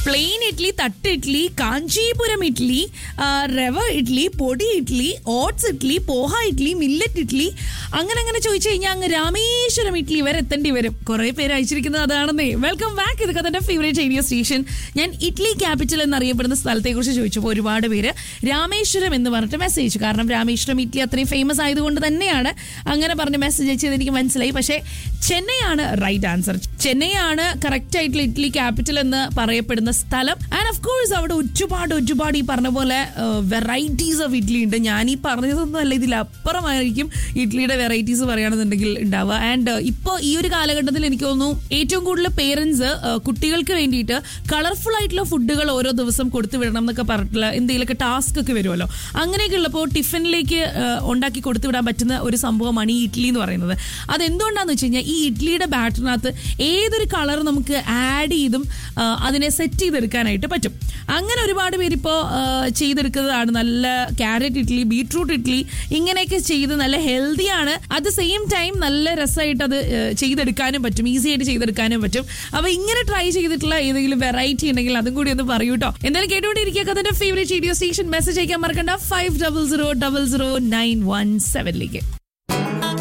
plain idli തട്ട് ഇഡ്ഡലി കാഞ്ചീപുരം ഇഡ്ഡലി ആ, റവ ഇഡ്ഡലി പൊടി ഇഡ്ഡലി ഓട്സ് ഇഡ്ഡലി പോഹ ഇഡ്ഡലി മില്ലറ്റ് ഇഡ്ഡലി അങ്ങനെ അങ്ങനെ ചോദിച്ചു കഴിഞ്ഞാൽ അങ്ങ് രാമേശ്വരം ഇഡ്ഡലി വരെ എത്തേണ്ടി വരും കുറെ പേര് അയച്ചിരിക്കുന്നത് അതാണെന്നേ വെൽക്കം ബാക്ക് ഇതൊക്കെ തന്നെ ഫേവറേറ്റ് റേഡിയോ സ്റ്റേഷൻ ഞാൻ ഇഡ്ഡലി ക്യാപിറ്റൽ എന്നറിയപ്പെടുന്ന സ്ഥലത്തെ കുറിച്ച് ചോദിച്ചപ്പോൾ ഒരുപാട് പേര് രാമേശ്വരം എന്ന് പറഞ്ഞിട്ട് മെസ്സേജ് കാരണം രാമേശ്വരം ഇഡ്ഡലി അത്രയും ഫേമസ് ആയതുകൊണ്ട് തന്നെയാണ് അങ്ങനെ പറഞ്ഞ് മെസ്സേജ് അയച്ചത് എനിക്ക് മനസ്സിലായി പക്ഷേ ചെന്നൈയാണ് റൈറ്റ് ആൻസർ ചെന്നൈയാണ് കറക്റ്റ് ആയിട്ടുള്ള ഇഡ്ഡലി ക്യാപിറ്റൽ എന്ന് പറയപ്പെടുന്ന സ്ഥലം ആൻഡ് ഓഫ് കോഴ്സ് അവിടെ ഒരുപാട് ഒരുപാട് ഈ പറഞ്ഞ പോലെ വെറൈറ്റീസ് ഓഫ് ഇഡ്ഡലി ഉണ്ട് ഞാൻ ഈ പറഞ്ഞതൊന്നും അല്ല ഇതിലപ്പുറമായിരിക്കും ഇഡ്ഡലിയുടെ വെറൈറ്റീസ് പറയുകയാണെന്നുണ്ടെങ്കിൽ ഉണ്ടാവുക ആൻഡ് ഇപ്പോൾ ഈ ഒരു കാലഘട്ടത്തിൽ എനിക്ക് തോന്നുന്നു ഏറ്റവും കൂടുതൽ പേരൻസ് കുട്ടികൾക്ക് വേണ്ടിയിട്ട് കളർഫുൾ ആയിട്ടുള്ള ഫുഡുകൾ ഓരോ ദിവസം കൊടുത്തു വിടണം എന്നൊക്കെ പറഞ്ഞിട്ടുള്ള എന്തെങ്കിലുമൊക്കെ ടാസ്ക് ഒക്കെ വരുമല്ലോ അങ്ങനെയൊക്കെ ഉള്ളപ്പോൾ ടിഫിനിലേക്ക് ഉണ്ടാക്കി കൊടുത്തു വിടാൻ പറ്റുന്ന ഒരു സംഭവമാണ് ഈ ഇഡ്ഡലി എന്ന് പറയുന്നത് അതെന്തുകൊണ്ടാന്ന് വെച്ച് കഴിഞ്ഞാൽ ഈ ഇഡ്ഡലിയുടെ ബാറ്ററിനകത്ത് ഏതൊരു കളർ നമുക്ക് ആഡ് ചെയ്തും ആ, അതിനെ സെറ്റ് ചെയ്തെടുക്കാനായിട്ട് പറ്റും അങ്ങനെ ഒരുപാട് പേരിപ്പോൾ ചെയ്തെടുക്കുന്നതാണ് നല്ല ക്യാരറ്റ് ഇഡ്ഡലി ബീട്രൂട്ട് ഇഡ്ഡലി ഇങ്ങനെയൊക്കെ ചെയ്ത് നല്ല ഹെൽത്തിയാണ് അറ്റ് ദ സെയിം ടൈം നല്ല രസമായിട്ട് അത് ആ, ചെയ്തെടുക്കാനും പറ്റും ഈസി ആയിട്ട് ചെയ്തെടുക്കാനും പറ്റും അപ്പോൾ ഇങ്ങനെ ട്രൈ ചെയ്തിട്ടുള്ള ഏതെങ്കിലും വെറൈറ്റി ഉണ്ടെങ്കിൽ അതും കൂടി ഒന്ന് പറയൂ കേട്ടോ എന്തായാലും കേട്ടുകൊണ്ടിരിക്കുക അതിന്റെ ഫേവറേറ്റ് റേഡിയോ സ്റ്റേഷൻ മെസ്സേജ് അയക്കാൻ മറക്കണ്ട five double zero double zero nine one സെവനിലേക്ക്